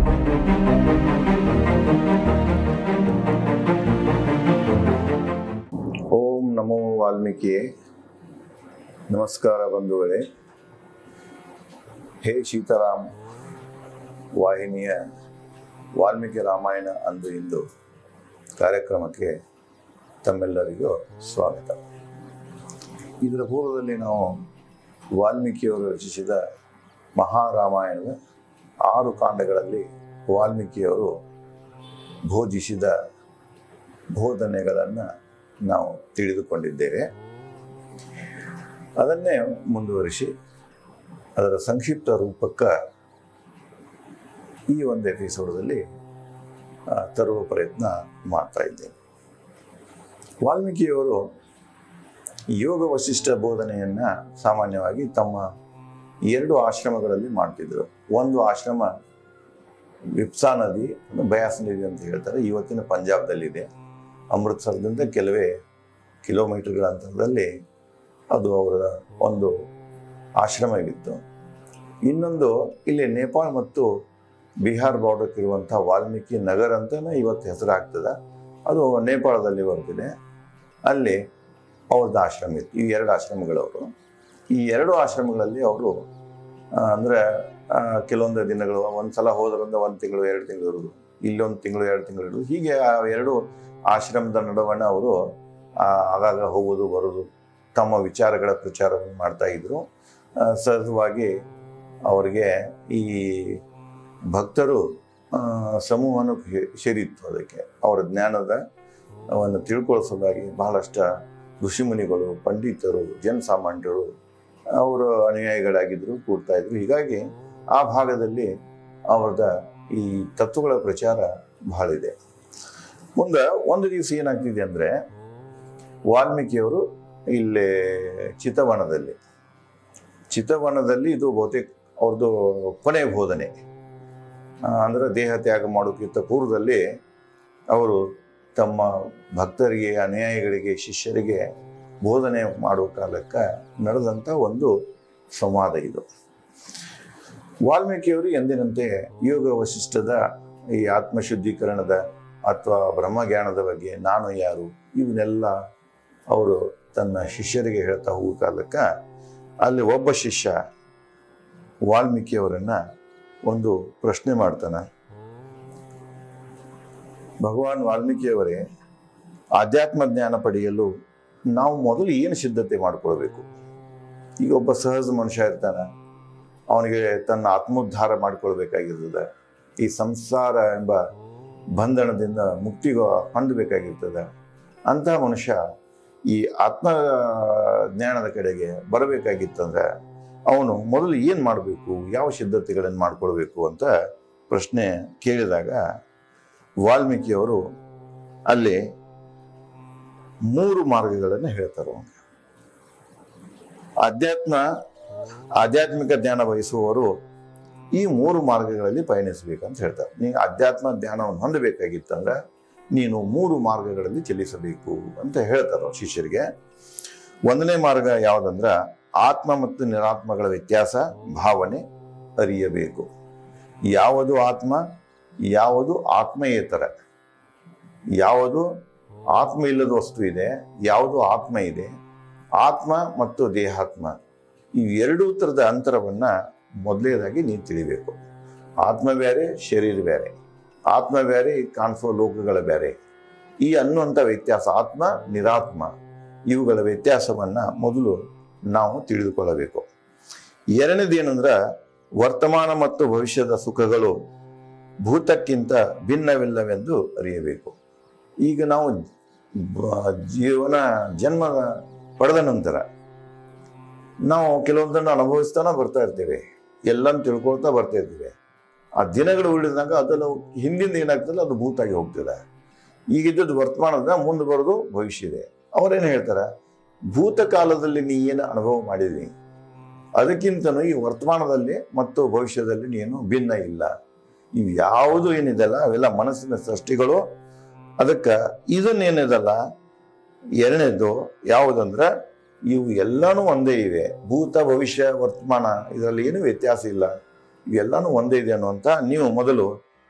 ಓಂ ನಮೋ ವಾಲ್ಮೀಕಿಯೇ ನಮಸ್ಕಾರ ಬಂಧುಗಳೇ ಹೇ ಸೀತಾರಾಮ್ ವಾಹಿನಿಯ ವಾಲ್ಮೀಕಿ ರಾಮಾಯಣ ಅಂದು ಇಂದು ಕಾರ್ಯಕ್ರಮಕ್ಕೆ ತಮ್ಮೆಲ್ಲರಿಗೂ ಸ್ವಾಗತ ಇದರ ಪೂರ್ವದಲ್ಲಿ ನಾವು ವಾಲ್ಮೀಕಿಯವರು ರಚಿಸಿದ ಮಹಾರಾಮಾಯಣದ ಆರು ಕಾಂಡಗಳಲ್ಲಿ ವಾಲ್ಮೀಕಿಯವರು ಬೋಧಿಸಿದ ಬೋಧನೆಗಳನ್ನು ನಾವು ತಿಳಿದುಕೊಂಡಿದ್ದೇವೆ ಅದನ್ನೇ ಮುಂದುವರಿಸಿ ಅದರ ಸಂಕ್ಷಿಪ್ತ ರೂಪಕ್ಕೆ ಈ ಒಂದು ಎಪಿಸೋಡಲ್ಲಿ ಆ, ತರುವ ಪ್ರಯತ್ನ ಮಾಡ್ತಾ ಇದ್ದೇನೆ ವಾಲ್ಮೀಕಿಯವರು ಯೋಗ ವಶಿಷ್ಠ ಬೋಧನೆಯನ್ನು ಸಾಮಾನ್ಯವಾಗಿ ತಮ್ಮ ಎರಡು ಆಶ್ರಮಗಳಲ್ಲಿ ಮಾಡ್ತಿದ್ರು ಒಂದು ಆಶ್ರಮ ವಿಪ್ಸಾ ನದಿ ಬಯಾಸ್ ನದಿ ಅಂತ ಹೇಳ್ತಾರೆ ಇವತ್ತಿನ ಪಂಜಾಬ್ದಲ್ಲಿದೆ ಅಮೃತ್ಸರದಿಂದ ಕೆಲವೇ ಕಿಲೋಮೀಟರ್ಗಳ ಅಂತರದಲ್ಲಿ ಅದು ಅವರ ಒಂದು ಆಶ್ರಮವಿತ್ತು ಇನ್ನೊಂದು ಇಲ್ಲಿ ನೇಪಾಳ ಮತ್ತು ಬಿಹಾರ್ ಬಾರ್ಡರ್ ಇರುವಂಥ ವಾಲ್ಮೀಕಿ ನಗರ ಅಂತಲೇ ಇವತ್ತು ಹೆಸರಾಗ್ತದೆ ಅದು ನೇಪಾಳದಲ್ಲಿ ಬರ್ತಿದೆ ಅಲ್ಲಿ ಅವ್ರದ್ದು ಆಶ್ರಮ ಇತ್ತು ಈ ಎರಡು ಆಶ್ರಮಗಳವರು ಈ ಎರಡು ಆಶ್ರಮಗಳಲ್ಲಿ ಅವರು ಅಂದರೆ ಕೆಲವೊಂದು ದಿನಗಳು ಒಂದು ಸಲ ಹೋದ್ರಿಂದ ಒಂದು ತಿಂಗಳು ಎರಡು ತಿಂಗಳು ಇರೋದು ಇಲ್ಲೊಂದು ತಿಂಗಳು ಎರಡು ತಿಂಗಳು ಇರೋದು ಹೀಗೆ ಆ ಎರಡು ಆಶ್ರಮದ ನಡುವಣ ಅವರು ಆ, ಆಗಾಗ ಹೋಗೋದು ಬರೋದು ತಮ್ಮ ವಿಚಾರಗಳ ಪ್ರಚಾರವನ್ನು ಮಾಡ್ತಾ ಇದ್ರು ಆ, ಸಹಜವಾಗಿ ಅವರಿಗೆ ಈ ಭಕ್ತರು ಆ, ಸಮೂಹನು ಹೆ- ಸೇರಿತ್ತು ಅದಕ್ಕೆ ಅವರ ಜ್ಞಾನದ ಅವನ್ನು ತಿಳ್ಕೊಳ್ಳಿಸೋದಾಗಿ ಬಹಳಷ್ಟು ಋಷಿಮುನಿಗಳು ಪಂಡಿತರು ಜನಸಾಮಾನ್ಯರು ಅವರು ಅನುಯಾಯಿಗಳಾಗಿದ್ದರು ಕೂಡ್ತಾ ಇದ್ರು ಹೀಗಾಗಿ ಆ ಭಾಗದಲ್ಲಿ ಅವರದ ಈ ತತ್ವಗಳ ಪ್ರಚಾರ ಬಹಳ ಇದೆ ಮುಂದೆ ಒಂದು ದಿವಸ ಏನಾಗ್ತಿದೆ ಅಂದರೆ ವಾಲ್ಮೀಕಿಯವರು ಇಲ್ಲಿ ಚಿತವನದಲ್ಲಿ ಚಿತವನದಲ್ಲಿ ಇದು ಬಹುತೇಕ ಅವ್ರದ್ದು ಕೊನೆಯ ಬೋಧನೆ ಆ, ಅಂದ್ರೆ ದೇಹ ತ್ಯಾಗ ಮಾಡೋಕ್ಕಿಂತ ಪೂರ್ವದಲ್ಲಿ ಅವರು ತಮ್ಮ ಭಕ್ತರಿಗೆ ಅನುಯಾಯಿಗಳಿಗೆ ಶಿಷ್ಯರಿಗೆ ಬೋಧನೆ ಮಾಡುವ ಕಾಲಕ್ಕೆ ನಡೆದಂಥ ಒಂದು ಸಂವಾದ ಇದು ವಾಲ್ಮೀಕಿಯವರು ಎಂದಿನಂತೆ ಯೋಗ ವಶಿಷ್ಠದ ಈ ಆತ್ಮಶುದ್ಧೀಕರಣದ ಅಥವಾ ಬ್ರಹ್ಮಜ್ಞಾನದ ಬಗ್ಗೆ ನಾನು ಯಾರು ಇವನ್ನೆಲ್ಲ ಅವರು ತನ್ನ ಶಿಷ್ಯರಿಗೆ ಹೇಳ್ತಾ ಹೋಗೋ ಕಾಲಕ್ಕೆ ಅಲ್ಲಿ ಒಬ್ಬ ಶಿಷ್ಯ ವಾಲ್ಮೀಕಿಯವರನ್ನ ಒಂದು ಪ್ರಶ್ನೆ ಮಾಡ್ತಾನೆ ಭಗವಾನ್ ವಾಲ್ಮೀಕಿಯವರೇ ಆಧ್ಯಾತ್ಮ ಜ್ಞಾನ ಪಡೆಯಲು ನಾವು ಮೊದಲು ಏನು ಸಿದ್ಧತೆ ಮಾಡ್ಕೊಳ್ಬೇಕು ಈಗ ಒಬ್ಬ ಸಹಜ ಮನುಷ್ಯ ಇರ್ತಾನೆ ಅವನಿಗೆ ತನ್ನ ಆತ್ಮೋದ್ಧಾರ ಮಾಡ್ಕೊಳ್ಬೇಕಾಗಿರ್ತದೆ ಈ ಸಂಸಾರ ಎಂಬ ಬಂಧನದಿಂದ ಮುಕ್ತಿಗೆ ಹೊಂದಬೇಕಾಗಿರ್ತದೆ ಅಂತಹ ಮನುಷ್ಯ ಈ ಆತ್ಮ ಜ್ಞಾನದ ಕಡೆಗೆ ಬರಬೇಕಾಗಿತ್ತಂದ್ರೆ ಅವನು ಮೊದಲು ಏನು ಮಾಡಬೇಕು ಯಾವ ಸಿದ್ಧತೆಗಳನ್ನು ಮಾಡ್ಕೊಳ್ಬೇಕು ಅಂತ ಪ್ರಶ್ನೆ ಕೇಳಿದಾಗ ವಾಲ್ಮೀಕಿಯವರು ಅಲ್ಲಿ ಮೂರು ಮಾರ್ಗಗಳನ್ನು ಹೇಳ್ತಾರೆ ಅವನಿಗೆ ಅಧ್ಯಾತ್ಮ ಆಧ್ಯಾತ್ಮಿಕ ಜ್ಞಾನ ಬಯಸುವವರು ಈ ಮೂರು ಮಾರ್ಗಗಳಲ್ಲಿ ಪಯಣಿಸಬೇಕಂತ ಹೇಳ್ತಾರೆ ನೀನು ಅಧ್ಯಾತ್ಮ ಜ್ಞಾನವನ್ನು ಹೊಂದಬೇಕಾಗಿತ್ತಂದ್ರೆ ನೀನು ಮೂರು ಮಾರ್ಗಗಳಲ್ಲಿ ಚಲಿಸಬೇಕು ಅಂತ ಹೇಳ್ತಾರೆ ಅವ್ರ ಶಿಷ್ಯರಿಗೆ ಒಂದನೇ ಮಾರ್ಗ ಯಾವುದಂದ್ರೆ ಆತ್ಮ ಮತ್ತು ನಿರಾತ್ಮಗಳ ವ್ಯತ್ಯಾಸ ಭಾವನೆ ಅರಿಯಬೇಕು ಯಾವುದು ಆತ್ಮ ಯಾವುದು ಆತ್ಮಯೇತರ ಯಾವುದು ಆತ್ಮ ಇಲ್ಲದ ವಸ್ತು ಇದೆ ಯಾವುದು ಆತ್ಮ ಇದೆ ಆತ್ಮ ಮತ್ತು ದೇಹಾತ್ಮ ಈ ಎರಡೂ ಥರದ ಅಂತರವನ್ನ ಮೊದಲನೇದಾಗಿ ನೀವು ತಿಳಿಬೇಕು ಆತ್ಮ ಬೇರೆ ಶರೀರ ಬೇರೆ ಆತ್ಮ ಬೇರೆ ಈ ಕಾಣಿಸೋ ಲೋಕಗಳ ಬೇರೆ ಈ ಅನ್ನುವಂಥ ವ್ಯತ್ಯಾಸ ಆತ್ಮ ನಿರಾತ್ಮ ಇವುಗಳ ವ್ಯತ್ಯಾಸವನ್ನ ಮೊದಲು ನಾವು ತಿಳಿದುಕೊಳ್ಳಬೇಕು ಎರಡನೇದೇನೆಂದ್ರೆ ವರ್ತಮಾನ ಮತ್ತು ಭವಿಷ್ಯದ ಸುಖಗಳು ಭೂತಕ್ಕಿಂತ ಭಿನ್ನವಿಲ್ಲವೆಂದು ಅರಿಯಬೇಕು ಈಗ ನಾವು ಬ- ಜೀವನ ಜನ್ಮ ಪಡೆದ ನಂತರ ನಾವು ಕೆಲವೊಂದನ್ನು ಅನುಭವಿಸ್ತಾನೆ ಬರ್ತಾ ಇರ್ತೇವೆ ಎಲ್ಲನೂ ತಿಳ್ಕೊಳ್ತಾ ಬರ್ತಾ ಇರ್ತೀವಿ ಆ ದಿನಗಳು ಉಳಿದಾಗ ಅದನ್ನು ಹಿಂದಿಂದ ಏನಾಗ್ತದೆ ಅದು ಭೂತಾಗಿ ಹೋಗ್ತದೆ ಈಗಿದ್ದದ್ದು ವರ್ತಮಾನದ ಮುಂದೆ ಬರೋದು ಭವಿಷ್ಯ ಇದೆ ಅವರೇನು ಹೇಳ್ತಾರೆ ಭೂತಕಾಲದಲ್ಲಿ ನೀ ಏನು ಅನುಭವ ಮಾಡಿದಿ ಅದಕ್ಕಿಂತನೂ ಈ ವರ್ತಮಾನದಲ್ಲಿ ಮತ್ತು ಭವಿಷ್ಯದಲ್ಲಿ ನೀನು ಭಿನ್ನ ಇಲ್ಲ ಇವು ಯಾವುದು ಏನಿದೆಲ್ಲ ಅವೆಲ್ಲ ಮನಸ್ಸಿನ ಸೃಷ್ಟಿಗಳು ಅದಕ್ಕೆ ಇದನ್ನೇನಿದಲ್ಲ ಎರಡನೇದು ಯಾವುದಂದ್ರೆ ಇವು ಎಲ್ಲಾನು ಒಂದೇ ಇವೆ ಭೂತ ಭವಿಷ್ಯ ವರ್ತಮಾನ ಇದರಲ್ಲಿ ಏನು ವ್ಯತ್ಯಾಸ ಇಲ್ಲ ಇವೆಲ್ಲಾನು ಒಂದೇ ಇದೆ ಅನ್ನುವಂಥ ನೀವು ಮೊದಲು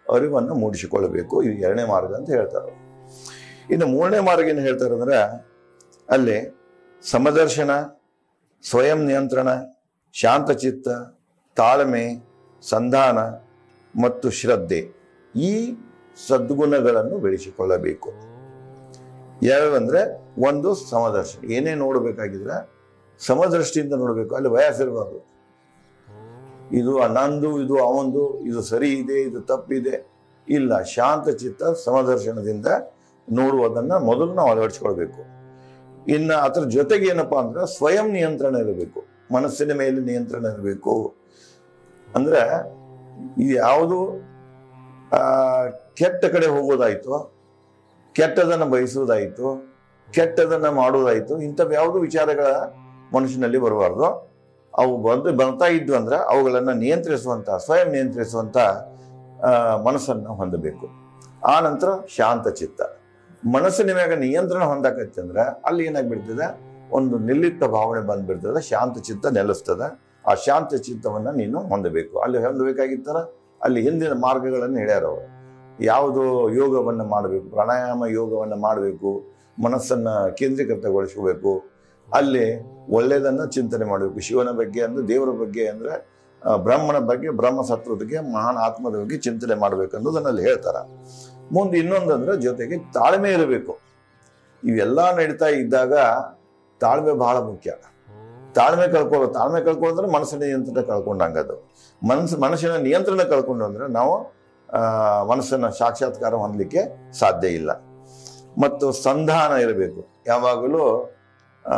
ಅರಿವನ್ನು ಮೂಡಿಸಿಕೊಳ್ಳಬೇಕು ಇದು ಎರಡನೇ ಮಾರ್ಗ ಅಂತ ಹೇಳ್ತಾರೆ ಇನ್ನು ಮೂರನೇ ಮಾರ್ಗ ಏನು ಹೇಳ್ತಾರೆ ಅಂದ್ರೆ ಅಲ್ಲಿ ಸಮದರ್ಶನ ಸ್ವಯಂ ನಿಯಂತ್ರಣ ಶಾಂತಚಿತ್ತ ತಾಳ್ಮೆ ಸಂಧಾನ ಮತ್ತು ಶ್ರದ್ಧೆ ಈ ಸದ್ಗುಣಗಳನ್ನು ಬೆಳೆಸಿಕೊಳ್ಳಬೇಕು ಯಾವ್ಯಾವಂದ್ರೆ ಒಂದು ಸಮದರ್ಶನ ಏನೇ ನೋಡಬೇಕಾಗಿದ್ರೆ ಸಮದೃಷ್ಟಿಯಿಂದ ನೋಡಬೇಕು ಅಲ್ಲಿ ವಯಸ್ಸಿರಬಾರ್ದು ಇದು ನಂದು ಇದು ಅವಂದು ಇದು ಸರಿ ಇದೆ ಇದು ತಪ್ಪಿದೆ ಇಲ್ಲ ಶಾಂತ ಚಿತ್ತ ಸಮದರ್ಶನದಿಂದ ನೋಡುವುದನ್ನ ಮೊದಲು ನಾವು ಅಳವಡಿಸ್ಕೊಳ್ಬೇಕು ಇನ್ನು ಅದರ ಜೊತೆಗೆ ಏನಪ್ಪಾ ಅಂದ್ರೆ ಸ್ವಯಂ ನಿಯಂತ್ರಣ ಇರಬೇಕು ಮನಸ್ಸಿನ ಮೇಲೆ ನಿಯಂತ್ರಣ ಇರಬೇಕು ಅಂದ್ರೆ ಇದು ಯಾವುದು ಆ, ಕೆಟ್ಟ ಕಡೆ ಹೋಗೋದಾಯ್ತು ಕೆಟ್ಟದನ್ನ ಬಯಸುವುದಾಯ್ತು ಕೆಟ್ಟದನ್ನ ಮಾಡುವುದಾಯ್ತು ಇಂಥವು ಯಾವುದು ವಿಚಾರಗಳ ಮನುಷ್ಯನಲ್ಲಿ ಬರಬಾರ್ದು ಅವು ಬಂದು ಬರ್ತಾ ಇದ್ವು ಅಂದ್ರೆ ಅವುಗಳನ್ನ ನಿಯಂತ್ರಿಸುವಂತ ಸ್ವಯಂ ನಿಯಂತ್ರಿಸುವಂತ ಆ, ಮನಸ್ಸನ್ನ ಹೊಂದಬೇಕು ಆ ನಂತರ ಶಾಂತ ಚಿತ್ತ ಮನಸ್ಸಿನ ಮ್ಯಾಗ ನಿಯಂತ್ರಣ ಹೊಂದಾಕತ್ತೆ ಅಂದ್ರೆ ಅಲ್ಲಿ ಏನಾಗ್ಬಿಡ್ತದೆ ಒಂದು ನಿರ್ಲಿಪ್ತ ಭಾವನೆ ಬಂದ್ಬಿಡ್ತದೆ ಶಾಂತ ಚಿತ್ತ ನೆಲೆಸ್ತದೆ ಆ ಶಾಂತ ಚಿತ್ತವನ್ನ ನೀನು ಹೊಂದಬೇಕು ಅಲ್ಲಿ ಹೊಂದಬೇಕಾಗಿತ್ತರ ಅಲ್ಲಿ ಹಿಂದಿನ ಮಾರ್ಗಗಳನ್ನು ಹೇಳ್ಯಾರ ಅವರು ಯಾವುದು ಯೋಗವನ್ನು ಮಾಡಬೇಕು ಪ್ರಾಣಾಯಾಮ ಯೋಗವನ್ನು ಮಾಡಬೇಕು ಮನಸ್ಸನ್ನ ಕೇಂದ್ರೀಕೃತಗೊಳಿಸಬೇಕು ಅಲ್ಲಿ ಒಳ್ಳೆಯದನ್ನ ಚಿಂತನೆ ಮಾಡಬೇಕು ಶಿವನ ಬಗ್ಗೆ ಅಂದ್ರೆ ದೇವರ ಬಗ್ಗೆ ಅಂದ್ರೆ ಆ, ಬ್ರಹ್ಮನ ಬಗ್ಗೆ ಬ್ರಹ್ಮ ಸತ್ವದ ಮಹಾನ್ ಆತ್ಮದ ಬಗ್ಗೆ ಚಿಂತನೆ ಮಾಡಬೇಕು ಅನ್ನೋದನ್ನ ಅಲ್ಲಿ ಹೇಳ್ತಾರ ಮುಂದೆ ಇನ್ನೊಂದಂದ್ರೆ ಜೊತೆಗೆ ತಾಳ್ಮೆ ಇರಬೇಕು ಇವೆಲ್ಲ ನಡೀತಾ ಇದ್ದಾಗ ತಾಳ್ಮೆ ಬಹಳ ಮುಖ್ಯ ತಾಳ್ಮೆ ಕಳ್ಕೊಳ್ಳೋ ತಾಳ್ಮೆ ಕಳ್ಕೊಳ್ಳೋದ್ರೆ ಮನಸ್ಸಿನ ನಿಯಂತ್ರಣ ಕಳ್ಕೊಂಡಂಗದು ಮನಸ್ಸು ಮನಸ್ಸಿನ ನಿಯಂತ್ರಣ ಕಳ್ಕೊಂಡು ಅಂದ್ರೆ ನಾವು ಆ, ಮನಸ್ಸನ್ನ ಸಾಕ್ಷಾತ್ಕಾರ ಹೊಂದಲಿಕ್ಕೆ ಸಾಧ್ಯ ಇಲ್ಲ ಮತ್ತು ಸಂಧಾನ ಇರಬೇಕು ಯಾವಾಗಲೂ ಆ,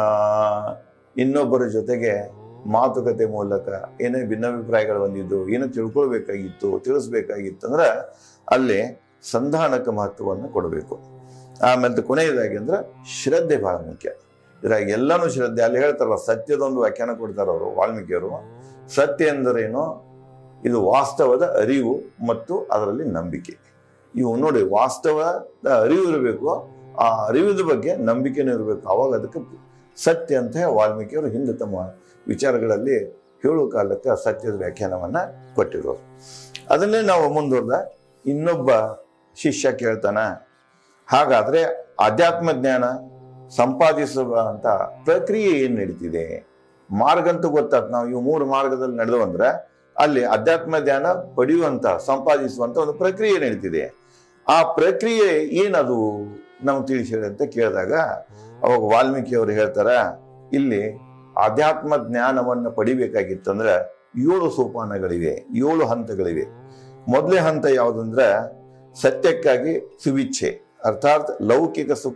ಇನ್ನೊಬ್ಬರ ಜೊತೆಗೆ ಮಾತುಕತೆ ಮೂಲಕ ಏನೇ ಭಿನ್ನಾಭಿಪ್ರಾಯಗಳು ಬಂದಿದ್ದು ಏನೋ ತಿಳ್ಕೊಳ್ಬೇಕಾಗಿತ್ತು ತಿಳಿಸ್ಬೇಕಾಗಿತ್ತು ಅಂದ್ರೆ ಅಲ್ಲಿ ಸಂಧಾನಕ್ಕೆ ಮಹತ್ವವನ್ನು ಕೊಡಬೇಕು ಆಮೇಲೆ ಕೊನೆಯದಾಗಿ ಅಂದ್ರೆ ಶ್ರದ್ಧೆ ಬಹಳ ಮುಖ್ಯ ಇದ್ರಾಗ ಎಲ್ಲಾನು ಶ್ರದ್ಧೆ ಅಲ್ಲಿ ಹೇಳ್ತಾರಲ್ಲ ಸತ್ಯದೊಂದು ವ್ಯಾಖ್ಯಾನ ಕೊಡ್ತಾರ ಅವರು ವಾಲ್ಮೀಕಿಯವರು ಸತ್ಯ ಎಂದರೇನು ಇದು ವಾಸ್ತವದ ಅರಿವು ಮತ್ತು ಅದರಲ್ಲಿ ನಂಬಿಕೆ ಇವು ನೋಡಿ ವಾಸ್ತವದ ಅರಿವು ಇರಬೇಕು ಆ ಅರಿವಿನ ಬಗ್ಗೆ ನಂಬಿಕೆನೂ ಇರಬೇಕು ಅವಾಗ ಅದಕ್ಕೆ ಸತ್ಯ ಅಂತ ವಾಲ್ಮೀಕಿಯವರು ಹಿಂದೆ ತಮ್ಮ ವಿಚಾರಗಳಲ್ಲಿ ಹೇಳುವ ಕಾಲಕ್ಕೆ ಆ ಸತ್ಯದ ವ್ಯಾಖ್ಯಾನವನ್ನ ಕೊಟ್ಟಿರೋರು ಅದನ್ನೇ ನಾವು ಮುಂದುವರೆದ ಇನ್ನೊಬ್ಬ ಶಿಷ್ಯ ಕೇಳ್ತಾನ ಹಾಗಾದ್ರೆ ಆಧ್ಯಾತ್ಮ ಜ್ಞಾನ ಸಂಪಾದಿಸುವ ಅಂತ ಪ್ರಕ್ರಿಯೆ ಏನ್ ನಡೀತಿದೆ ಮಾರ್ಗ ಅಂತೂ ಗೊತ್ತಾತ್ ನಾವು ಇವು ಮೂರು ಮಾರ್ಗದಲ್ಲಿ ನಡೆದು ಅಂದ್ರೆ ಅಲ್ಲಿ ಅಧ್ಯಾತ್ಮ ಜ್ಞಾನ ಪಡೆಯುವಂತ ಸಂಪಾದಿಸುವಂತ ಒಂದು ಪ್ರಕ್ರಿಯೆ ನಡೀತಿದೆ ಆ ಪ್ರಕ್ರಿಯೆ ಏನದು ನಮ್ಗೆ ತಿಳಿಸಿ ಹೇಳಿ ಅಂತ ಕೇಳಿದಾಗ ಅವಾಗ ವಾಲ್ಮೀಕಿ ಅವರು ಹೇಳ್ತಾರ ಇಲ್ಲಿ ಆಧ್ಯಾತ್ಮ ಜ್ಞಾನವನ್ನು ಪಡಿಬೇಕಾಗಿತ್ತಂದ್ರೆ ಏಳು ಸೋಪಾನಗಳಿವೆ ಏಳು ಹಂತಗಳಿವೆ ಮೊದಲೇ ಹಂತ ಯಾವುದಂದ್ರೆ ಸತ್ಯಕ್ಕಾಗಿ ಸುವಿಚ್ಛೆ ಅರ್ಥಾತ್ ಲೌಕಿಕ ಸುಖ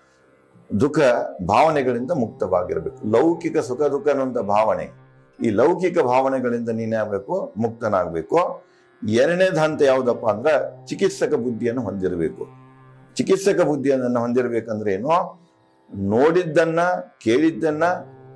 ದುಃಖ ಭಾವನೆಗಳಿಂದ ಮುಕ್ತವಾಗಿರಬೇಕು ಲೌಕಿಕ ಸುಖ ದುಃಖ ಅನ್ನುವಂಥ ಭಾವನೆ ಈ ಲೌಕಿಕ ಭಾವನೆಗಳಿಂದ ನೀನಾಗಬೇಕು ಮುಕ್ತನಾಗಬೇಕು ಎರಡನೇದು ಹಂತ ಯಾವುದಪ್ಪ ಅಂದ್ರೆ ಚಿಕಿತ್ಸಕ ಬುದ್ಧಿಯನ್ನು ಹೊಂದಿರಬೇಕು ಚಿಕಿತ್ಸಕ ಬುದ್ಧಿಯನ್ನು ಹೊಂದಿರಬೇಕಂದ್ರೆ ಏನು ನೋಡಿದ್ದನ್ನ ಕೇಳಿದ್ದನ್ನ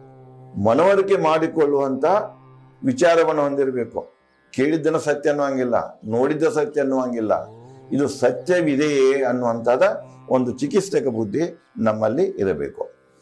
ಮನವರಿಕೆ ಮಾಡಿಕೊಳ್ಳುವಂತ ವಿಚಾರವನ್ನು ಹೊಂದಿರಬೇಕು ಕೇಳಿದ್ದನ್ನು ಸತ್ಯ ಅನ್ನುವಂಗಿಲ್ಲ ನೋಡಿದ್ದ ಸತ್ಯ ಅನ್ನುವಂಗಿಲ್ಲ ಇದು ಸತ್ಯವಿದೆಯೇ ಅನ್ನುವಂಥದ ಒಂದು ಚಿಕಿತ್ಸಕ ಬುದ್ಧಿ ನಮ್ಮಲ್ಲಿ ಇರಬೇಕು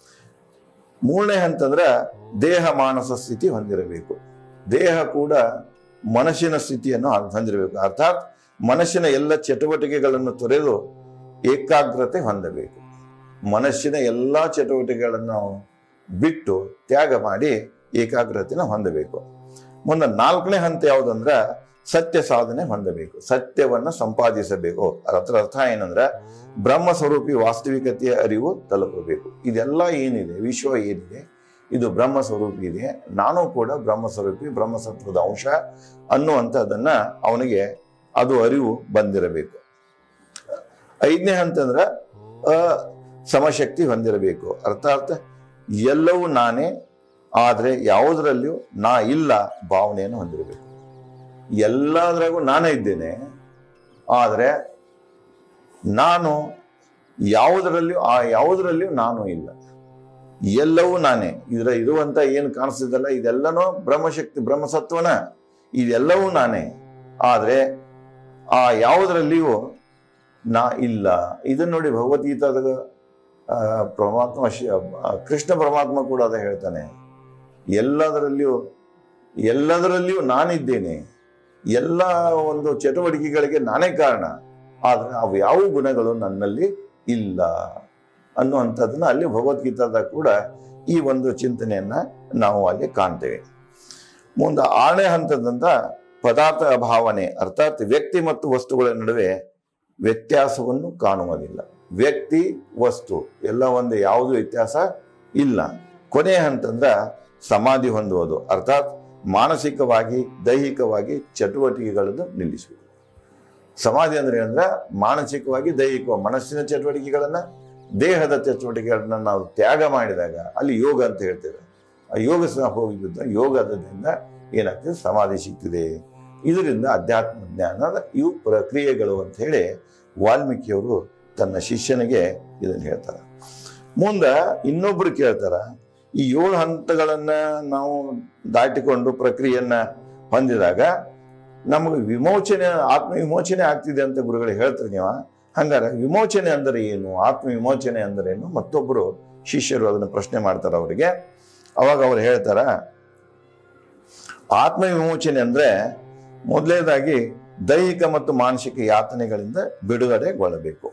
ಮೂರನೇ ಹಂತ ಅಂದ್ರೆ ದೇಹ ಮಾನಸ ಸ್ಥಿತಿ ಹೊಂದಿರಬೇಕು ದೇಹ ಕೂಡ ಮನಸ್ಸಿನ ಸ್ಥಿತಿಯನ್ನು ಹೊಂದಿರಬೇಕು ಅರ್ಥಾತ್ ಮನಸ್ಸಿನ ಎಲ್ಲ ಚಟುವಟಿಕೆಗಳನ್ನು ತೊರೆದು ಏಕಾಗ್ರತೆ ಹೊಂದಬೇಕು ಮನಸ್ಸಿನ ಎಲ್ಲ ಚಟುವಟಿಕೆಗಳನ್ನು ಬಿಟ್ಟು ತ್ಯಾಗ ಮಾಡಿ ಏಕಾಗ್ರತೆನ ಹೊಂದಬೇಕು ಮುಂದೆ ನಾಲ್ಕನೇ ಹಂತ ಯಾವುದಂದ್ರ ಸತ್ಯ ಸಾಧನೆ ಹೊಂದಬೇಕು ಸತ್ಯವನ್ನ ಸಂಪಾದಿಸಬೇಕು ಅದರ ಅರ್ಥ ಏನಂದ್ರೆ ಬ್ರಹ್ಮ ಸ್ವರೂಪಿ ವಾಸ್ತವಿಕತೆಯ ಅರಿವು ತಲುಪಬೇಕು ಇದೆಲ್ಲ ಏನಿದೆ ವಿಶ್ವ ಏನಿದೆ ಇದು ಬ್ರಹ್ಮ ಸ್ವರೂಪಿ ಇದೆ ನಾನು ಕೂಡ ಬ್ರಹ್ಮ ಸ್ವರೂಪಿ ಬ್ರಹ್ಮಸತ್ವದ ಅಂಶ ಅನ್ನುವಂಥದ್ದನ್ನ ಅವನಿಗೆ ಅದು ಅರಿವು ಬಂದಿರಬೇಕು ಐದನೇ ಹಂತ ಅಂದ್ರ ಅ ಸಮಶಕ್ತಿ ಹೊಂದಿರಬೇಕು ಅರ್ಥಾತ್ ಎಲ್ಲವೂ ನಾನೇ ಆದ್ರೆ ಯಾವುದರಲ್ಲಿಯೂ ನಾ ಇಲ್ಲ ಭಾವನೆಯನ್ನು ಹೊಂದಿರಬೇಕು ಎಲ್ಲದರಾಗೂ ನಾನೇ ಇದ್ದೇನೆ ಆದ್ರೆ ನಾನು ಯಾವುದರಲ್ಲಿಯೂ ಆ ಯಾವುದರಲ್ಲಿಯೂ ನಾನು ಇಲ್ಲ ಎಲ್ಲವೂ ನಾನೇ ಇದರ ಇರುವಂತ ಏನು ಕಾಣಿಸ್ತಿದಲ್ಲ ಇದೆಲ್ಲನೂ ಬ್ರಹ್ಮಶಕ್ತಿ ಬ್ರಹ್ಮಸತ್ವನ ಇದೆಲ್ಲವೂ ನಾನೇ ಆದ್ರೆ ಆ ಯಾವುದರಲ್ಲಿಯೂ ನಾ ಇಲ್ಲ ಇದನ್ನ ನೋಡಿ ಭಗವದ್ಗೀತಾದ ಆ, ಪರಮಾತ್ಮ ಶಿ- ಆ, ಕೃಷ್ಣ ಪರಮಾತ್ಮ ಕೂಡ ಅದ ಹೇಳ್ತಾನೆ ಎಲ್ಲದರಲ್ಲಿಯೂ ಎಲ್ಲದರಲ್ಲಿಯೂ ನಾನಿದ್ದೇನೆ ಎಲ್ಲ ಒಂದು ಚಟುವಟಿಕೆಗಳಿಗೆ ನಾನೇ ಕಾರಣ ಆದ್ರೆ ಅವು ಯಾವ ಗುಣಗಳು ನನ್ನಲ್ಲಿ ಇಲ್ಲ ಅನ್ನುವಂಥದ್ದನ್ನ ಅಲ್ಲಿ ಭಗವದ್ಗೀತಾದ ಕೂಡ ಈ ಒಂದು ಚಿಂತನೆಯನ್ನ ನಾವು ಅಲ್ಲಿ ಕಾಣ್ತೇವೆ ಮುಂದೆ ಆರನೇ ಹಂತದಂತ ಪದಾರ್ಥ ಭಾವನೆ ಅರ್ಥಾತ್ ವ್ಯಕ್ತಿ ಮತ್ತು ವಸ್ತುಗಳ ನಡುವೆ ವ್ಯತ್ಯಾಸವನ್ನು ಕಾಣುವುದಿಲ್ಲ ವ್ಯಕ್ತಿ ವಸ್ತು ಎಲ್ಲ ಒಂದು ಯಾವುದು ವ್ಯತ್ಯಾಸ ಇಲ್ಲ ಕೊನೆಯ ಹಂತಂದ್ರ ಸಮಾಧಿ ಹೊಂದುವುದು ಅರ್ಥಾತ್ ಮಾನಸಿಕವಾಗಿ ದೈಹಿಕವಾಗಿ ಚಟುವಟಿಕೆಗಳನ್ನು ನಿಲ್ಲಿಸುವುದು ಸಮಾಧಿ ಅಂದ್ರೆ ಅಂದ್ರೆ ಮಾನಸಿಕವಾಗಿ ದೈಹಿಕ ಮನಸ್ಸಿನ ಚಟುವಟಿಕೆಗಳನ್ನ ದೇಹದ ಚಟುವಟಿಕೆಗಳನ್ನ ನಾವು ತ್ಯಾಗ ಮಾಡಿದಾಗ ಅಲ್ಲಿ ಯೋಗ ಅಂತ ಹೇಳ್ತೇವೆ ಆ ಯೋಗ ಸಹ ಹೋಗಿದ್ದ ಯೋಗದಿಂದ ಏನಾಗ್ತದೆ ಸಮಾಧಿ ಸಿಗ್ತದೆ ಇದರಿಂದ ಅಧ್ಯಾತ್ಮ ಜ್ಞಾನದ ಇವು ಪ್ರಕ್ರಿಯೆಗಳು ಅಂತ ಹೇಳಿ ವಾಲ್ಮೀಕಿಯವರು ತನ್ನ ಶಿಷ್ಯನಿಗೆ ಇದನ್ನು ಹೇಳ್ತಾರೆ ಮುಂದೆ ಇನ್ನೊಬ್ರು ಕೇಳ್ತಾರ ಈ ಏಳು ಹಂತಗಳನ್ನ ನಾವು ದಾಟಿಕೊಂಡು ಪ್ರಕ್ರಿಯೆಯನ್ನ ಹೊಂದಿದಾಗ ನಮಗೆ ವಿಮೋಚನೆ ಆತ್ಮ ವಿಮೋಚನೆ ಆಗ್ತಿದೆ ಅಂತ ಗುರುಗಳು ಹೇಳ್ತಾರೆ ನೀವು ಹಂಗಾರೆ ವಿಮೋಚನೆ ಅಂದರೆ ಏನು ಆತ್ಮ ವಿಮೋಚನೆ ಅಂದರೆ ಏನು ಮತ್ತೊಬ್ಬರು ಶಿಷ್ಯರು ಅದನ್ನು ಪ್ರಶ್ನೆ ಮಾಡ್ತಾರೆ ಅವರಿಗೆ ಅವಾಗ ಅವ್ರು ಹೇಳ್ತಾರ ಆತ್ಮ ವಿಮೋಚನೆ ಅಂದ್ರೆ ಮೊದಲನೇದಾಗಿ ದೈಹಿಕ ಮತ್ತು ಮಾನಸಿಕ ಯಾತನೆಗಳಿಂದ ಬಿಡುಗಡೆಗೊಳ್ಳಬೇಕು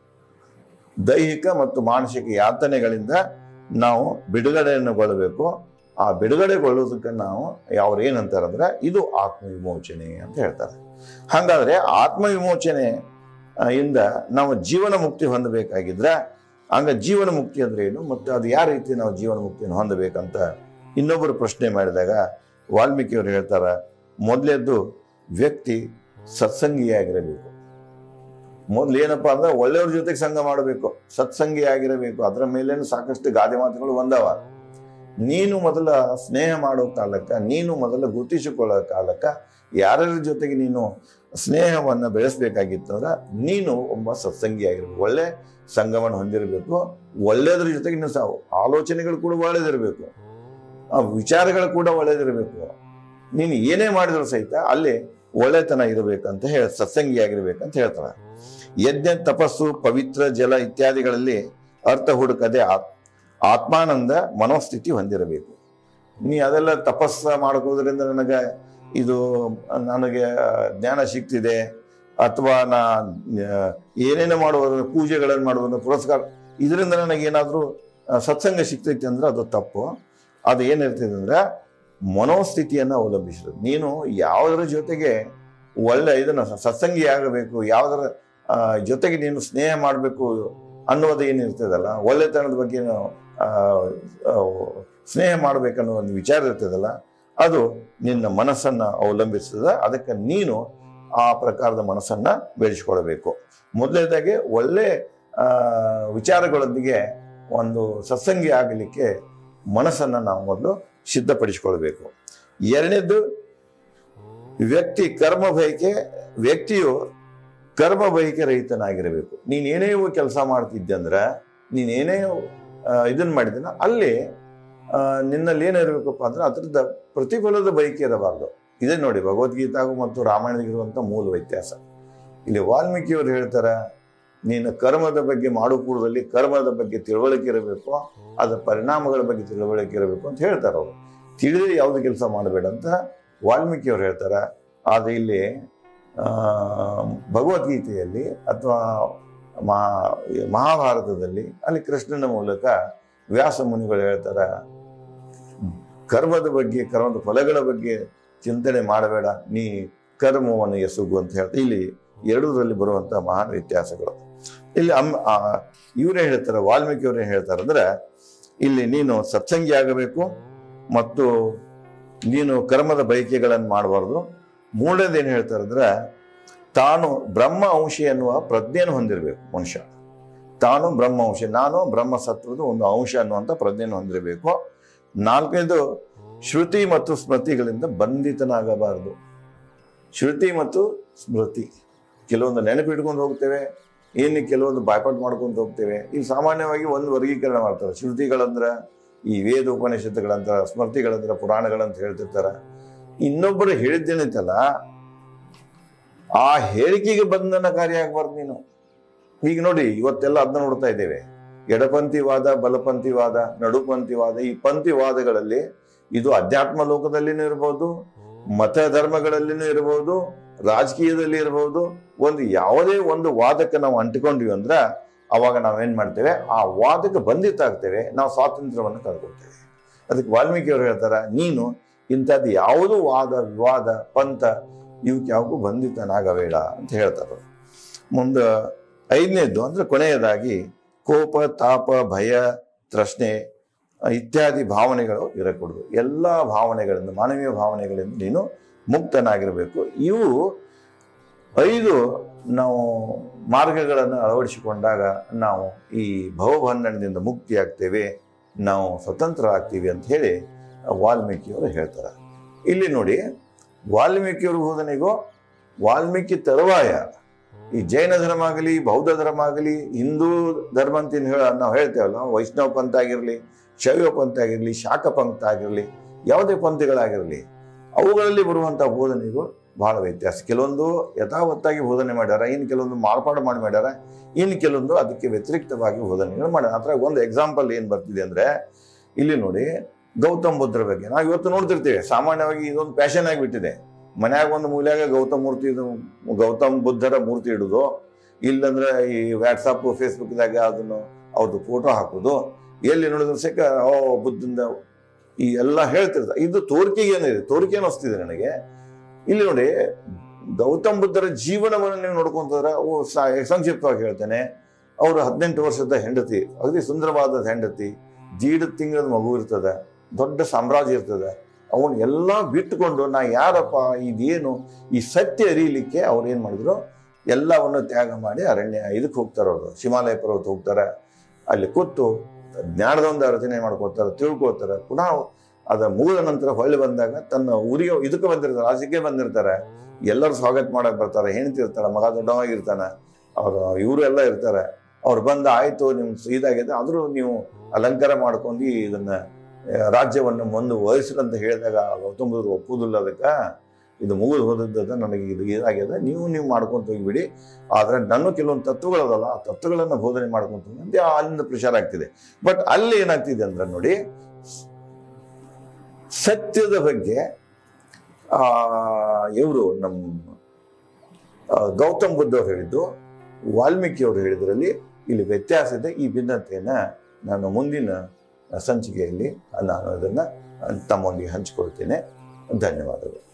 ದೈಹಿಕ ಮತ್ತು ಮಾನಸಿಕ ಯಾತನೆಗಳಿಂದ ನಾವು ಬಿಡುಗಡೆಯನ್ನುಗೊಳ್ಳಬೇಕು ಆ ಬಿಡುಗಡೆಗೊಳ್ಳುವುದಕ್ಕೆ ನಾವು ಅವ್ರು ಏನಂತಾರಂದ್ರೆ ಇದು ಆತ್ಮ ವಿಮೋಚನೆ ಅಂತ ಹೇಳ್ತಾರೆ ಹಾಗಾದ್ರೆ ಆತ್ಮ ವಿಮೋಚನೆ ಆ, ಇಂದ ನಾವು ಜೀವನ ಮುಕ್ತಿ ಹೊಂದಬೇಕಾಗಿದ್ರೆ ಹಂಗ ಜೀವನ ಮುಕ್ತಿ ಅಂದ್ರೆ ಏನು ಮತ್ತು ಅದು ಯಾವ ರೀತಿ ನಾವು ಜೀವನ ಮುಕ್ತಿಯನ್ನು ಹೊಂದಬೇಕಂತ ಇನ್ನೊಬ್ಬರು ಪ್ರಶ್ನೆ ಮಾಡಿದಾಗ ವಾಲ್ಮೀಕಿಯವರು ಹೇಳ್ತಾರ ಮೊದಲೇದ್ದು ವ್ಯಕ್ತಿ ಸತ್ಸಂಗಿಯಾಗಿರಬೇಕು ಮೊದ್ಲು ಏನಪ್ಪಾ ಅಂದ್ರೆ ಒಳ್ಳೆಯವ್ರ ಜೊತೆಗೆ ಸಂಘ ಮಾಡಬೇಕು ಸತ್ಸಂಗಿಯಾಗಿರಬೇಕು ಅದರ ಮೇಲೇನು ಸಾಕಷ್ಟು ಗಾದೆ ಮಾತುಗಳು ಬಂದವ ನೀನು ಮೊದಲ ಸ್ನೇಹ ಮಾಡೋ ಕಾಲಕ್ಕ ನೀನು ಮೊದಲ ಗುರುತಿಸಿಕೊಳ್ಳೋ ಕಾಲಕ್ಕ ಯಾರ್ಯಾರ ಜೊತೆಗೆ ನೀನು ಸ್ನೇಹವನ್ನ ಬೆಳೆಸ್ಬೇಕಾಗಿತ್ತಂದ್ರ ನೀನು ಒಬ್ಬ ಸತ್ಸಂಗಿಯಾಗಿರ್ಬೇಕು ಒಳ್ಳೆ ಸಂಗಮನ ಹೊಂದಿರಬೇಕು ಒಳ್ಳೆಯದ್ರ ಜೊತೆಗೆ ನೀನು ಸಹ ಆಲೋಚನೆಗಳು ಕೂಡ ಒಳ್ಳೆದಿರಬೇಕು ಆ ವಿಚಾರಗಳು ಕೂಡ ಒಳ್ಳೆದಿರಬೇಕು ನೀನು ಏನೇ ಮಾಡಿದ್ರು ಸಹಿತ ಅಲ್ಲಿ ಒಳ್ಳೆತನ ಇರಬೇಕಂತ ಹೇಳ ಸತ್ಸಂಗಿಯಾಗಿರ್ಬೇಕಂತ ಹೇಳ್ತಾರ ಯಜ್ಞ ತಪಸ್ಸು ಪವಿತ್ರ ಜಲ ಇತ್ಯಾದಿಗಳಲ್ಲಿ ಅರ್ಥ ಹುಡುಕದೆ ಆತ್ ಆತ್ಮಾನಂದ ಮನೋಸ್ಥಿತಿ ಹೊಂದಿರಬೇಕು ನೀ ಅದೆಲ್ಲ ತಪಸ್ಸ ಮಾಡ್ಕೋದ್ರಿಂದ ನನಗೆ ಇದು ನನಗೆ ಜ್ಞಾನ ಸಿಗ್ತಿದೆ ಅಥವಾ ನಾ ಆ, ಏನೇನು ಮಾಡುವುದು ಪೂಜೆಗಳನ್ನು ಮಾಡುವುದು ಪುರಸ್ಕಾರ ಇದರಿಂದ ನನಗೇನಾದರೂ ಸತ್ಸಂಗ ಸಿಗ್ತೈತಿ ಅಂದ್ರೆ ಅದು ತಪ್ಪು ಅದು ಏನಿರ್ತದೆ ಅಂದ್ರೆ ಮನೋಸ್ಥಿತಿಯನ್ನು ಅವಲಂಬಿಸಿರೋದು ನೀನು ಯಾವುದರ ಜೊತೆಗೆ ಒಳ್ಳೆ ಇದನ್ನ ಸತ್ಸಂಗಿ ಆಗಬೇಕು ಯಾವುದರ ಆ, ಜೊತೆಗೆ ನೀನು ಸ್ನೇಹ ಮಾಡಬೇಕು ಅನ್ನೋದು ಏನಿರ್ತದಲ್ಲ ಒಳ್ಳೆತನದ ಬಗ್ಗೆ ನಾವು, ಆ, ಆ, ಸ್ನೇಹ ಮಾಡ್ಬೇಕನ್ನೋ ಒಂದು ವಿಚಾರ ಇರ್ತದಲ್ಲ ಅದು ನಿನ್ನ ಮನಸ್ಸನ್ನ ಅವಲಂಬಿಸ್ತದ ಅದಕ್ಕೆ ನೀನು ಆ ಪ್ರಕಾರದ ಮನಸ್ಸನ್ನ ಬೆಳೆಸ್ಕೊಳ್ಬೇಕು ಮೊದಲನೇದಾಗಿ ಒಳ್ಳೆ ಆ, ವಿಚಾರಗಳೊಂದಿಗೆ ಒಂದು ಸತ್ಸಂಗಿ ಆಗಲಿಕ್ಕೆ ಮನಸ್ಸನ್ನ ನಾವು ಮೊದಲು ಸಿದ್ಧಪಡಿಸಿಕೊಳ್ಬೇಕು ಎರಡನೇದು ವ್ಯಕ್ತಿ ಕರ್ಮ ಬಯಕೆ ವ್ಯಕ್ತಿಯು ಕರ್ಮ ಬಯಕೆ ರಹಿತನಾಗಿರಬೇಕು ನೀನ್ ಏನೇ ಕೆಲಸ ಮಾಡ್ತಿದ್ದೆ ಅಂದ್ರೆ ನೀನ್ ಏನೇ ಆ, ಇದನ್ನ ಮಾಡಿದನ ಅಲ್ಲಿ ಆ, ನಿನ್ನಲ್ಲಿ ಏನಿರ್ಬೇಕಪ್ಪ ಅಂದ್ರೆ ಅದ್ರದ್ದು ಪ್ರತಿಫಲದ ಬಯಕೆ ಇರಬಾರ್ದು ಇದೇ ನೋಡಿ ಭಗವದ್ಗೀತಾಗೂ ಮತ್ತು ರಾಮಾಯಣಗಿರುವಂತ ಮೂಲ ವ್ಯತ್ಯಾಸ ಇಲ್ಲಿ ವಾಲ್ಮೀಕಿಯವರು ಹೇಳ್ತಾರೆ ನೀನು ಕರ್ಮದ ಬಗ್ಗೆ ಮಾಡೋ ಪೂರ್ವದಲ್ಲಿ ಕರ್ಮದ ಬಗ್ಗೆ ತಿಳುವಳಿಕೆ ಇರಬೇಕು ಅದರ ಪರಿಣಾಮಗಳ ಬಗ್ಗೆ ತಿಳುವಳಿಕೆ ಇರಬೇಕು ಅಂತ ಹೇಳ್ತಾರೆ ಅವರು ತಿಳಿದೇ ಯಾವುದು ಕೆಲಸ ಮಾಡಬೇಡ ಅಂತ ವಾಲ್ಮೀಕಿಯವರು ಹೇಳ್ತಾರೆ ಆದರೆ ಇಲ್ಲಿ ಆ, ಭಗವದ್ಗೀತೆಯಲ್ಲಿ ಅಥವಾ ಮಹಾ ಮಹಾಭಾರತದಲ್ಲಿ ಅಲ್ಲಿ ಕೃಷ್ಣನ ಮೂಲಕ ವ್ಯಾಸ ಮುನಿಗಳು ಹೇಳ್ತಾರೆ ಕರ್ಮದ ಬಗ್ಗೆ ಕರ್ಮದ ಫಲಗಳ ಬಗ್ಗೆ ಚಿಂತನೆ ಮಾಡಬೇಡ ನೀ ಕರ್ಮವನ್ನು ಎಸುಗು ಅಂತ ಹೇಳ್ತಾರೆ ಇಲ್ಲಿ ಎರಡರಲ್ಲಿ ಬರುವಂತಹ ಮಹಾನ್ ವ್ಯತ್ಯಾಸಗಳು ಇಲ್ಲಿ ಅಮ್ ಇವರೇ ಹೇಳ್ತಾರೆ ವಾಲ್ಮೀಕಿಯವರೇ ಹೇಳ್ತಾರೆ ಅಂದ್ರೆ ಇಲ್ಲಿ ನೀನು ಸತ್ಸಂಗಿ ಆಗಬೇಕು ಮತ್ತು ನೀನು ಕರ್ಮದ ಬಯಕೆಗಳನ್ನು ಮಾಡಬಾರ್ದು ಮೂರನೇದು ಏನು ಹೇಳ್ತಾರೆ ಅಂದ್ರೆ ತಾನು ಬ್ರಹ್ಮ ಅಂಶ ಎನ್ನುವ ಪ್ರಜ್ಞೆಯನ್ನು ಹೊಂದಿರಬೇಕು ಮನುಷ್ಯ ತಾನು ಬ್ರಹ್ಮ ಅಂಶ ನಾನು ಬ್ರಹ್ಮ ಸತ್ವದ ಒಂದು ಅಂಶ ಅನ್ನುವಂಥ ಪ್ರಜ್ಞೆಯನ್ನು ಹೊಂದಿರಬೇಕು ನಾಲ್ಕನೇದು ಶ್ರುತಿ ಮತ್ತು ಸ್ಮೃತಿಗಳಿಂದ ಬಂಧಿತನಾಗಬಾರದು ಶ್ರುತಿ ಮತ್ತು ಸ್ಮೃತಿ ಕೆಲವೊಂದು ನೆನಪಿಟ್ಕೊಂಡು ಹೋಗ್ತೇವೆ ಇನ್ನು ಕೆಲವೊಂದು ಬಾಯ್ಪಾಟ್ ಮಾಡ್ಕೊಂಡು ಹೋಗ್ತೇವೆ ಇಲ್ಲಿ ಸಾಮಾನ್ಯವಾಗಿ ಒಂದು ವರ್ಗೀಕರಣ ಮಾಡ್ತಾರೆ ಶ್ರುತಿಗಳಂದ್ರೆ ಈ ವೇದ ಉಪನಿಷತ್ತುಗಳಂತ ಸ್ಮೃತಿಗಳಂದ್ರೆ ಪುರಾಣಗಳಂತ ಹೇಳ್ತಿರ್ತಾರೆ ಇನ್ನೊಬ್ಬರು ಹೇಳಿದ್ದೇನೈತಲ್ಲ ಆ ಹೇಳಿಕೆಗೆ ಬಂಧನಕಾರಿ ಆಗ್ಬಾರ್ದು ನೀನು ಈಗ ನೋಡಿ ಇವತ್ತೆಲ್ಲ ಅದನ್ನ ನೋಡ್ತಾ ಇದ್ದೇವೆ ಎಡಪಂಥಿವಾದ ಬಲಪಂಥಿವಾದ ನಡುಪಂಥಿವಾದ ಈ ಪಂಥಿವಾದಗಳಲ್ಲಿ ಇದು ಅಧ್ಯಾತ್ಮ ಲೋಕದಲ್ಲಿನೂ ಇರ್ಬೋದು ಮತ ಧರ್ಮಗಳಲ್ಲಿನೂ ಇರಬಹುದು ರಾಜಕೀಯದಲ್ಲಿ ಇರಬಹುದು ಒಂದು ಯಾವುದೇ ಒಂದು ವಾದಕ್ಕೆ ನಾವು ಅಂಟಿಕೊಂಡ್ವಿ ಅಂದ್ರೆ ಅವಾಗ ನಾವೇನ್ ಮಾಡ್ತೇವೆ ಆ ವಾದಕ್ಕೆ ಬಂಧಿತಾಗ್ತೇವೆ ನಾವು ಸ್ವಾತಂತ್ರ್ಯವನ್ನು ಕಳ್ಕೊಳ್ತೇವೆ ಅದಕ್ಕೆ ವಾಲ್ಮೀಕಿ ಅವರು ಹೇಳ್ತಾರ ನೀನು ಇಂಥದ್ದು ಯಾವುದು ವಾದ ವಿವಾದ ಪಂಥ ಇವಕ್ಕೆ ಯಾವಾಗೂ ಬಂಧಿತನಾಗಬೇಡ ಅಂತ ಹೇಳ್ತಾರೆ ಮುಂದೆ ಐದನೇದ್ದು ಅಂದ್ರೆ ಕೊನೆಯದಾಗಿ ಕೋಪ ತಾಪ ಭಯ ತೃಷ್ಣೆ ಇತ್ಯಾದಿ ಭಾವನೆಗಳು ಇರಕೂಡದು ಎಲ್ಲ ಭಾವನೆಗಳಿಂದ ಮಾನವೀಯ ಭಾವನೆಗಳಿಂದ ನೀನು ಮುಕ್ತನಾಗಿರಬೇಕು ಇವು ಐದು ನಾವು ಮಾರ್ಗಗಳನ್ನು ಅಳವಡಿಸಿಕೊಂಡಾಗ ನಾವು ಈ ಭವಬಂಧನದಿಂದ ಮುಕ್ತಿ ಆಗ್ತೇವೆ ನಾವು ಸ್ವತಂತ್ರ ಆಗ್ತೀವಿ ಅಂತ ಹೇಳಿ ವಾಲ್ಮೀಕಿಯವರು ಹೇಳ್ತಾರೆ ಇಲ್ಲಿ ನೋಡಿ ವಾಲ್ಮೀಕಿಯವ್ರ ಬೋಧನೆಗೂ ವಾಲ್ಮೀಕಿ ತರುವಾಯ ಈ ಜೈನ ಧರ್ಮ ಆಗಲಿ ಬೌದ್ಧ ಧರ್ಮ ಆಗಲಿ ಹಿಂದೂ ಧರ್ಮ ಅಂತ ಏನ್ ಹೇಳ ನಾವು ಹೇಳ್ತೇವಲ್ಲ ವೈಷ್ಣವ ಪಂಥ ಆಗಿರಲಿ ಶೈವ ಪಂಥ ಆಗಿರಲಿ ಶಾಖ ಪಂಥ ಆಗಿರಲಿ ಯಾವುದೇ ಪಂಥಗಳಾಗಿರಲಿ ಅವುಗಳಲ್ಲಿ ಬರುವಂಥ ಬೋಧನೆಗೂ ಬಹಳ ವ್ಯತ್ಯಾಸ ಕೆಲವೊಂದು ಯಥಾವತ್ತಾಗಿ ಬೋಧನೆ ಮಾಡ್ಯಾರ ಇನ್ನು ಕೆಲವೊಂದು ಮಾರ್ಪಾಡು ಮಾಡಿ ಮಾಡ್ಯಾರ ಇನ್ನು ಕೆಲವೊಂದು ಅದಕ್ಕೆ ವ್ಯತಿರಿಕ್ತವಾಗಿ ಬೋಧನೆಗಳು ಮಾಡ್ಯಾರ ಅದ್ರಾಗ ಒಂದು ಎಕ್ಸಾಂಪಲ್ ಏನು ಬರ್ತಿದೆ ಅಂದ್ರೆ ಇಲ್ಲಿ ನೋಡಿ ಗೌತಮ್ ಬುದ್ಧರ ಬಗ್ಗೆ ನಾವು ಇವತ್ತು ನೋಡ್ತಿರ್ತೇವೆ ಸಾಮಾನ್ಯವಾಗಿ ಇದೊಂದು ಪ್ಯಾಷನ್ ಆಗಿಬಿಟ್ಟಿದೆ ಮನ್ಯಾಗ ಒಂದು ಮೂಲ್ಯಾಗ ಗೌತಮ್ ಮೂರ್ತಿ ಇದು ಗೌತಮ್ ಬುದ್ಧರ ಮೂರ್ತಿ ಇಡುದು ಇಲ್ಲಂದ್ರೆ ಈ ವಾಟ್ಸಪ್ ಫೇಸ್ಬುಕ್ದಾಗ ಅದನ್ನು ಅವ್ರದ್ದು ಫೋಟೋ ಹಾಕೋದು ಎಲ್ಲಿ ನೋಡಿದ್ರು ಸಿಕ್ಕ ಓ ಬುದ್ಧಂದ ಈ ಎಲ್ಲ ಹೇಳ್ತಿರ್ತಾರೆ ಇದು ತೋರಿಕೆಗೆ ಏನಿದೆ ತೋರಿಕೆ ಅನಿಸ್ತಿದೆ ನನಗೆ ಇಲ್ಲಿ ನೋಡಿ ಗೌತಮ್ ಬುದ್ಧರ ಜೀವನವನ್ನು ನೀವು ನೋಡ್ಕೊಂತಂದ್ರೆ ಅವು ಸ- ಸಂಕ್ಷಿಪ್ತವಾಗಿ ಹೇಳ್ತೇನೆ ಅವರು ಹದಿನೆಂಟು ವರ್ಷದ ಹೆಂಡತಿ ಅಗದಿ ಸುಂದರವಾದ ಹೆಂಡತಿ ದೀಡ್ ತಿಂಗಳ ಮಗು ಇರ್ತದೆ ದೊಡ್ಡ ಸಾಮ್ರಾಜ್ಯ ಇರ್ತದೆ ಅವನ್ ಎಲ್ಲ ಬಿಟ್ಟುಕೊಂಡು ನಾ ಯಾರಪ್ಪ ಇದೇನು ಈ ಸತ್ಯ ಅರಿಯಲಿಕ್ಕೆ ಅವ್ರು ಏನ್ ಮಾಡಿದ್ರು ಎಲ್ಲವನ್ನು ತ್ಯಾಗ ಮಾಡಿ ಅರಣ್ಯ ಇದಕ್ಕೆ ಹೋಗ್ತಾರೆ ಅವರು ಹಿಮಾಲಯ ಪರ್ವತ ಹೋಗ್ತಾರೆ ಅಲ್ಲಿ ಕೂತು ಜ್ಞಾನದ ಒಂದು ರಚನೆ ಮಾಡ್ಕೊತಾರೆ ತಿಳ್ಕೊತಾರೆ ಪುನಃ ಅದ ಮುಗಿದ ನಂತರ ಹೊಳ್ಳಿ ಬಂದಾಗ ತನ್ನ ಊರಿಗೆ ಇದಕ್ಕೆ ಬಂದಿರ್ತಾರೆ ರಾಜ್ಯಕ್ಕೆ ಬಂದಿರ್ತಾರೆ ಎಲ್ಲರೂ ಸ್ವಾಗತ ಮಾಡಕ್ ಬರ್ತಾರೆ ಹೆಂಡತಿ ಇರ್ತಾಳೆ ಮಗ ದೊಡ್ಡವಾಗಿರ್ತಾನೆ ಅವ್ರು ಇವರು ಎಲ್ಲ ಇರ್ತಾರೆ ಅವ್ರು ಬಂದ ಆಯ್ತು ನಿಮ್ ಇದಾಗಿದೆ ಆದ್ರೂ ನೀವು ಅಲಂಕಾರ ಮಾಡ್ಕೊಂಡು ಇದನ್ನ ಆ, ರಾಜ್ಯವನ್ನು ಮುಂದೆ ವಹಿಸ್ರಂತ ಹೇಳಿದಾಗ ಗೌತಮ ಬುದ್ಧರು ಒಪ್ಪುದಿಲ್ಲ ಅದಕ್ಕೆ ಇದು ಮುಗಿದು ಹೋದದ್ದು ನನಗೆ ಇದು ಇದಾಗಿದೆ ನೀವು ನೀವು ಮಾಡ್ಕೊಂತ ಹೋಗಿಬಿಡಿ ಆದ್ರೆ ನನ್ನ ಕೆಲವೊಂದು ತತ್ವಗಳದಲ್ಲ ಆ ತತ್ವಗಳನ್ನ ಬೋಧನೆ ಮಾಡ್ಕೊಂತ ಹೋಗಿ ಅಂತ ಅಲ್ಲಿಂದ ಪ್ರಚಾರ ಆಗ್ತಿದೆ ಬಟ್ ಅಲ್ಲಿ ಏನಾಗ್ತಿದೆ ಅಂದ್ರೆ ನೋಡಿ ಸತ್ಯದ ಬಗ್ಗೆ ಆ ಇವರು ನಮ್ಮ ಆ, ಗೌತಮ್ ಬುದ್ಧ ಅವ್ರು ಹೇಳಿದ್ದು ವಾಲ್ಮೀಕಿ ಅವರು ಹೇಳಿದ್ರಲ್ಲಿ ಇಲ್ಲಿ ವ್ಯತ್ಯಾಸ ಇದೆ ಈ ಭಿನ್ನತೆಯನ್ನ ನಾನು ಮುಂದಿನ ಸಂಚಿಕೆಯಲ್ಲಿ ನಾನು ಅದನ್ನ ತಮ್ಮೊಂದಿಗೆ ಹಂಚಿಕೊಳ್ತೇನೆ ಧನ್ಯವಾದಗಳು